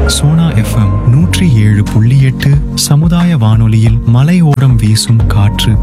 Sona FM நூற்றி ஏழு புள்ளி எட்டு சமுதாய வானொலியில் மலையோரம் வீசும் காற்று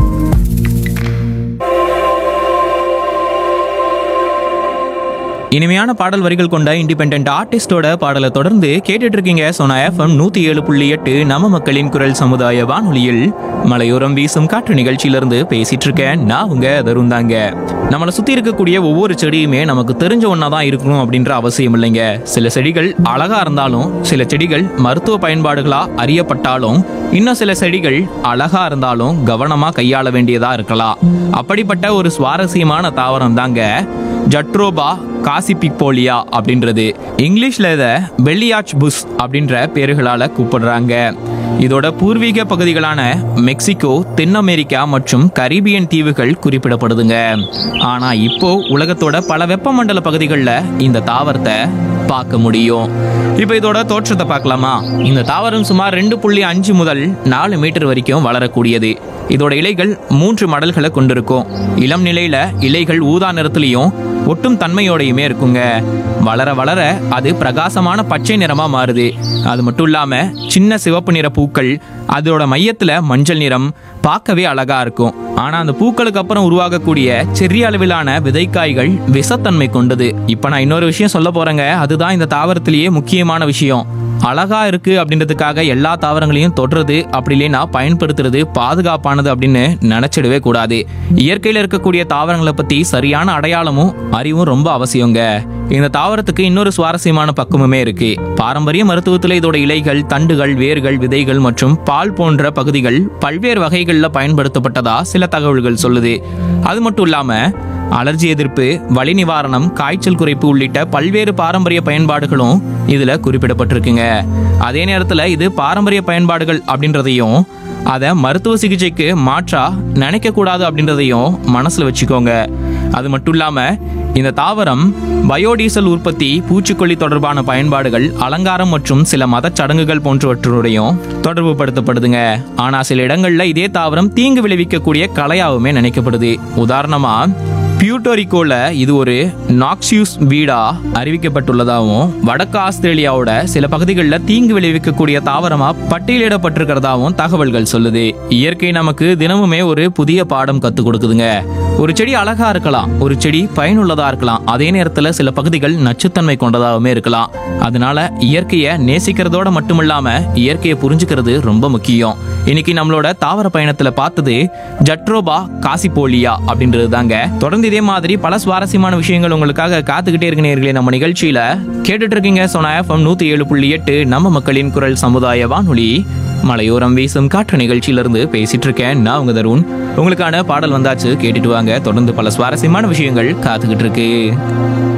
இனிமையான பாடல் வரிகள் கொண்ட இண்டிபெண்ட் ஆர்டிஸ்டோட பாடலை தொடர்ந்து கேட்டுட்டு இருக்கீங்க சோனா எஃப்எம் நூத்தி ஏழு புள்ளி எட்டு நம்ம மக்களின் குரல் சமுதாய வானொலியில் மலையோரம் வீசும் காற்று நிகழ்ச்சியிலிருந்து பேசிட்டு இருக்கேன் நான் உங்க தருண் தாங்க நம்மளை சுத்தி இருக்கக்கூடிய ஒவ்வொரு செடியுமே நமக்கு தெரிஞ்ச ஒன்றா தான் இருக்கணும் அப்படின்ற அவசியம் இல்லைங்க சில செடிகள் அழகா இருந்தாலும் சில செடிகள் மருத்துவ பயன்பாடுகளா அறியப்பட்டாலும் இன்னும் சில செடிகள் அழகா இருந்தாலும் கவனமா கையாள வேண்டியதா இருக்கலாம் அப்படிப்பட்ட ஒரு சுவாரஸ்யமான தாவரம் தாங்க ஜட்ரோபா காசிபிக்போலியா அப்படின்றது இங்கிலீஷ்ல இதை பெல்லியாச் புஷ் அப்படின்ற பேர்களால கூப்பிடுறாங்க இதோட பூர்வீக பகுதிகளான மெக்சிகோ தென் அமெரிக்கா மற்றும் கரீபியன் தீவுகள் குறிப்பிடப்படுதுங்க ஆனா இப்போ உலகத்தோட பல வெப்பமண்டல பகுதிகளில் இந்த தாவரத்தை பார்க்க முடியும் இப்போ இதோட தோற்றத்தை பார்க்கலாமா இந்த தாவரம் சுமார் ரெண்டு புள்ளி அஞ்சு முதல் நாலு மீட்டர் வரைக்கும் வளரக்கூடியது இதோட இலைகள் மூன்று மடல்களை கொண்டிருக்கும் இளம் நிலையில இலைகள் ஊதா நிறத்துலயும் ஒட்டும் தன்மையோடையுமே இருக்குங்க வளர வளர அது பிரகாசமான பச்சை நிறமா மாறுது அது மட்டும் இல்லாம சின்ன சிவப்பு நிற பூக்கள் அதோட மையத்துல மஞ்சள் நிறம் பார்க்கவே அழகா இருக்கும் ஆனா அந்த பூக்களுக்கு அப்புறம் உருவாகக்கூடிய சிறிய அளவிலான விதைக்காய்கள் விஷத்தன்மை கொண்டது இப்ப நான் இன்னொரு விஷயம் சொல்ல போறேங்க அதுதான் இந்த தாவரத்திலேயே முக்கியமான விஷயம் அழகா இருக்கு அப்படின்றதுக்காக எல்லா தாவரங்களையும் தொடுறது அப்படி இல்லைன்னா பயன்படுத்துறது பாதுகாப்பானது அப்படின்னு நினைச்சிடவே கூடாது இயற்கையில இருக்கக்கூடிய தாவரங்களை பத்தி சரியான அடையாளமும் அறிவும் ரொம்ப அவசியங்க இந்த தாவரத்துக்கு இன்னொரு சுவாரஸ்யமான பக்கமுமே இருக்கு பாரம்பரிய மருத்துவத்துல இதோட இலைகள் தண்டுகள் வேர்கள் விதைகள் மற்றும் பால் போன்ற பகுதிகள் பல்வேறு வகைகளில் பயன்படுத்தப்பட்டதா சில தகவல்கள் சொல்லுது அது மட்டும் இல்லாம அலர்ஜி எதிர்ப்பு வலி நிவாரணம் காய்ச்சல் குறைப்பு உள்ளிட்ட பல்வேறு பாரம்பரிய பயன்பாடுகளும் இதுல குறிப்பிடப்பட்டிருக்குங்க அதே நேரத்துல இது பாரம்பரிய பயன்பாடுகள் அப்படின்றதையும் அதை மருத்துவ சிகிச்சைக்கு மாற்றா நினைக்க கூடாது அப்படின்றதையும் மனசுல வச்சுக்கோங்க அது மட்டும் இல்லாம இந்த தாவரம் பயோடீசல் உற்பத்தி பூச்சிக்கொல்லி தொடர்பான பயன்பாடுகள் அலங்காரம் மற்றும் சில மதச் சடங்குகள் போன்றவற்றுடையும் தொடர்பு படுத்தப்படுதுங்க ஆனா சில இடங்கள்ல இதே தாவரம் தீங்கு விளைவிக்கக்கூடிய கலையாவுமே நினைக்கப்படுது உதாரணமா பியூட்டோரிக்கோல இது ஒரு நாக்சியூஸ் வீடா அறிவிக்கப்பட்டுள்ளதாகவும் வடக்கு ஆஸ்திரேலியாவோட சில பகுதிகளில் தீங்கு விளைவிக்கக்கூடிய தாவரமா பட்டியலிடப்பட்டிருக்கிறதாவும் தகவல்கள் சொல்லுது இயற்கை நமக்கு தினமுமே ஒரு புதிய பாடம் கத்துக் கொடுக்குதுங்க ஒரு செடி அழகா இருக்கலாம் ஒரு செடி பயனுள்ளதா இருக்கலாம் அதே நேரத்துல சில பகுதிகள் நச்சுத்தன்மை கொண்டதாகவுமே இருக்கலாம் அதனால இயற்கையை நேசிக்கிறதோட மட்டும் இல்லாம இயற்கையை புரிஞ்சுக்கிறது ரொம்ப முக்கியம் இன்னைக்கு நம்மளோட தாவர பயணத்துல பார்த்தது ஜட்ரோபா காசிபோலியா அப்படின்றது தாங்க தொடர்ந்து இதே மாதிரி பல சுவாரஸ்யமான விஷயங்கள் உங்களுக்காக காத்துக்கிட்டே இருக்க நேர்களே நம்ம நிகழ்ச்சியில கேட்டுட்டு இருக்கீங்க சோனா எஃப்எம் நூத்தி ஏழு புள்ளி எட்டு நம்ம மக்களின் குரல் சமுதாய வானொலி மலையோரம் வீசும் காற்று நிகழ்ச்சியிலிருந்து பேசிட்டு இருக்கேன் நான் உங்க தருண் உங்களுக்கான பாடல் வந்தாச்சு கேட்டுட்டு வாங்க தொடர்ந்து பல சுவாரஸ்யமான விஷயங்கள் காத்துக்கிட்டு இருக்கு